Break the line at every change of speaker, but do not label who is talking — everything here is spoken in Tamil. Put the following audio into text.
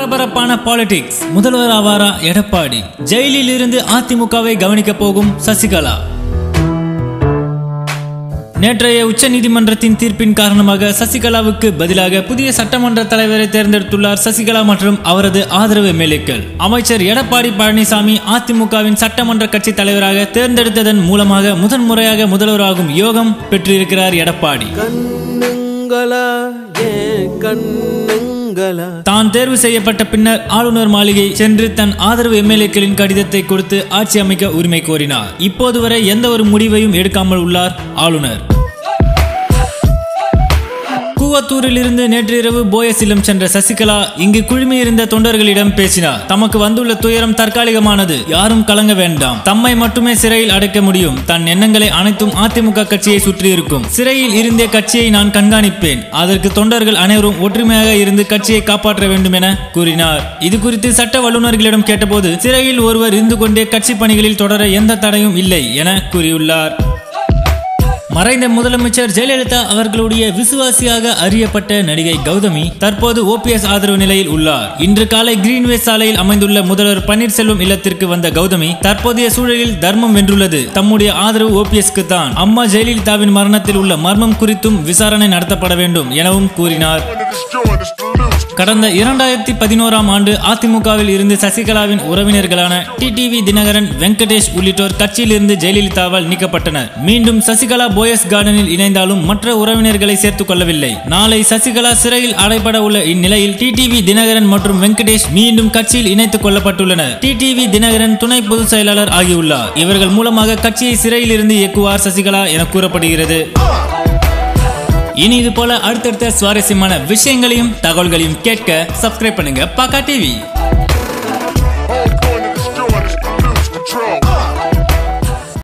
பரபரப்பான பாலிடிக்ஸ் முதல்வர் ஆவாரா எடப்பாடி ஜெயிலில் இருந்து அதிமுகவை கவனிக்க போகும் சசிகலா நேற்றைய உச்சநீதிமன்றத்தின் தீர்ப்பின் காரணமாக சசிகலாவுக்கு பதிலாக புதிய சட்டமன்ற தலைவரை தேர்ந்தெடுத்துள்ளார் சசிகலா மற்றும் அவரது ஆதரவு எம்எல்ஏக்கள் அமைச்சர் எடப்பாடி பழனிசாமி அதிமுகவின் சட்டமன்ற கட்சி தலைவராக தேர்ந்தெடுத்ததன் மூலமாக முதன்முறையாக முதல்வராகும் யோகம் பெற்றிருக்கிறார் எடப்பாடி
கண்ணுங்களா ஏன் கண்ணுங்களா
தான் தேர்வு செய்யப்பட்ட பின்னர் ஆளுநர் மாளிகை சென்று தன் ஆதரவு எம்எல்ஏக்களின் கடிதத்தை கொடுத்து ஆட்சி அமைக்க உரிமை கோரினார் இப்போது வரை எந்த ஒரு முடிவையும் எடுக்காமல் உள்ளார் ஆளுநர் கூவத்தூரில் இருந்து நேற்றிரவு போயஸ் இல்லம் சென்ற சசிகலா இங்கு குழுமியிருந்த தொண்டர்களிடம் பேசினார் தமக்கு வந்துள்ள துயரம் தற்காலிகமானது யாரும் கலங்க வேண்டாம் தம்மை மட்டுமே சிறையில் அடைக்க முடியும் தன் எண்ணங்களை அனைத்தும் அதிமுக கட்சியை சுற்றியிருக்கும் சிறையில் இருந்தே கட்சியை நான் கண்காணிப்பேன் அதற்கு தொண்டர்கள் அனைவரும் ஒற்றுமையாக இருந்து கட்சியை காப்பாற்ற வேண்டும் என கூறினார் இது குறித்து சட்ட வல்லுநர்களிடம் கேட்டபோது சிறையில் ஒருவர் இருந்து கொண்டே கட்சி பணிகளில் தொடர எந்த தடையும் இல்லை என கூறியுள்ளார் மறைந்த முதலமைச்சர் ஜெயலலிதா அவர்களுடைய விசுவாசியாக அறியப்பட்ட நடிகை கௌதமி தற்போது ஓபிஎஸ் ஆதரவு நிலையில் உள்ளார் இன்று காலை கிரீன்வே சாலையில் அமைந்துள்ள முதல்வர் பன்னீர்செல்வம் இல்லத்திற்கு வந்த கௌதமி தற்போதைய சூழலில் தர்மம் வென்றுள்ளது தம்முடைய ஆதரவு ஓபிஎஸ்க்கு தான் அம்மா ஜெயலலிதாவின் மரணத்தில் உள்ள மர்மம் குறித்தும் விசாரணை நடத்தப்பட வேண்டும் எனவும் கூறினார் கடந்த இரண்டாயிரத்தி பதினோராம் ஆண்டு அதிமுகவில் இருந்து சசிகலாவின் உறவினர்களான டிடிவி தினகரன் வெங்கடேஷ் உள்ளிட்டோர் கட்சியிலிருந்து ஜெயலலிதாவால் நீக்கப்பட்டனர் மீண்டும் சசிகலா போயஸ் கார்டனில் இணைந்தாலும் மற்ற உறவினர்களை சேர்த்துக் கொள்ளவில்லை நாளை சசிகலா சிறையில் அடைபட உள்ள இந்நிலையில் டிடிவி தினகரன் மற்றும் வெங்கடேஷ் மீண்டும் கட்சியில் இணைத்துக் கொள்ளப்பட்டுள்ளனர் டிடிவி தினகரன் துணை பொதுச் செயலாளர் ஆகியுள்ளார் இவர்கள் மூலமாக கட்சியை சிறையில் இருந்து இயக்குவார் சசிகலா என கூறப்படுகிறது இனி இது போல அடுத்தடுத்த சுவாரஸ்யமான விஷயங்களையும் தகவல்களையும் கேட்க சப்ஸ்கிரைப் பண்ணுங்க பாக்கா டிவி